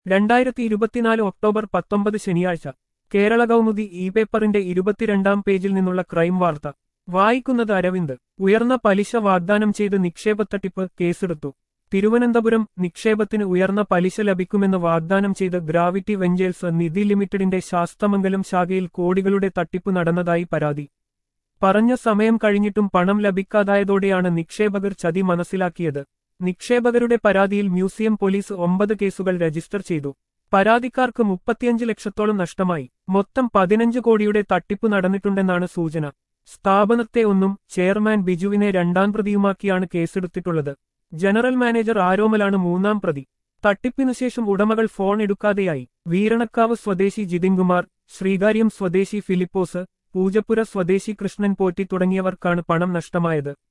രണ്ടായിരത്തി ഇരുപത്തിനാല് ഒക്ടോബർ പത്തൊമ്പത് ശനിയാഴ്ച കേരള കൗമുദി ഇ പേപ്പറിന്റെ ഇരുപത്തിരണ്ടാം പേജിൽ നിന്നുള്ള ക്രൈം വാർത്ത വായിക്കുന്നത് അരവിന്ദ് ഉയർന്ന പലിശ വാഗ്ദാനം ചെയ്ത് നിക്ഷേപത്തട്ടിപ്പ് കേസെടുത്തു തിരുവനന്തപുരം നിക്ഷേപത്തിന് ഉയർന്ന പലിശ ലഭിക്കുമെന്ന് വാഗ്ദാനം ചെയ്ത് ഗ്രാവിറ്റി വെഞ്ചേഴ്സ് നിധി ലിമിറ്റഡിന്റെ ശാസ്തമംഗലം ശാഖയിൽ കോടികളുടെ തട്ടിപ്പ് നടന്നതായി പരാതി പറഞ്ഞ സമയം കഴിഞ്ഞിട്ടും പണം ലഭിക്കാതായതോടെയാണ് നിക്ഷേപകർ ചതി മനസ്സിലാക്കിയത് നിക്ഷേപകരുടെ പരാതിയിൽ മ്യൂസിയം പോലീസ് ഒമ്പത് കേസുകൾ രജിസ്റ്റർ ചെയ്തു പരാതിക്കാർക്ക് മുപ്പത്തിയഞ്ച് ലക്ഷത്തോളം നഷ്ടമായി മൊത്തം പതിനഞ്ച് കോടിയുടെ തട്ടിപ്പ് നടന്നിട്ടുണ്ടെന്നാണ് സൂചന സ്ഥാപനത്തെ ഒന്നും ചെയർമാൻ ബിജുവിനെ രണ്ടാം പ്രതിയുമാക്കിയാണ് കേസെടുത്തിട്ടുള്ളത് ജനറൽ മാനേജർ ആരോമലാണ് മൂന്നാം പ്രതി തട്ടിപ്പിനുശേഷം ഉടമകൾ ഫോൺ എടുക്കാതെയായി വീരണക്കാവ് സ്വദേശി ജിതിൻകുമാർ ശ്രീകാര്യം സ്വദേശി ഫിലിപ്പോസ് പൂജപ്പുര സ്വദേശി കൃഷ്ണൻ പോറ്റി തുടങ്ങിയവർക്കാണ് പണം നഷ്ടമായത്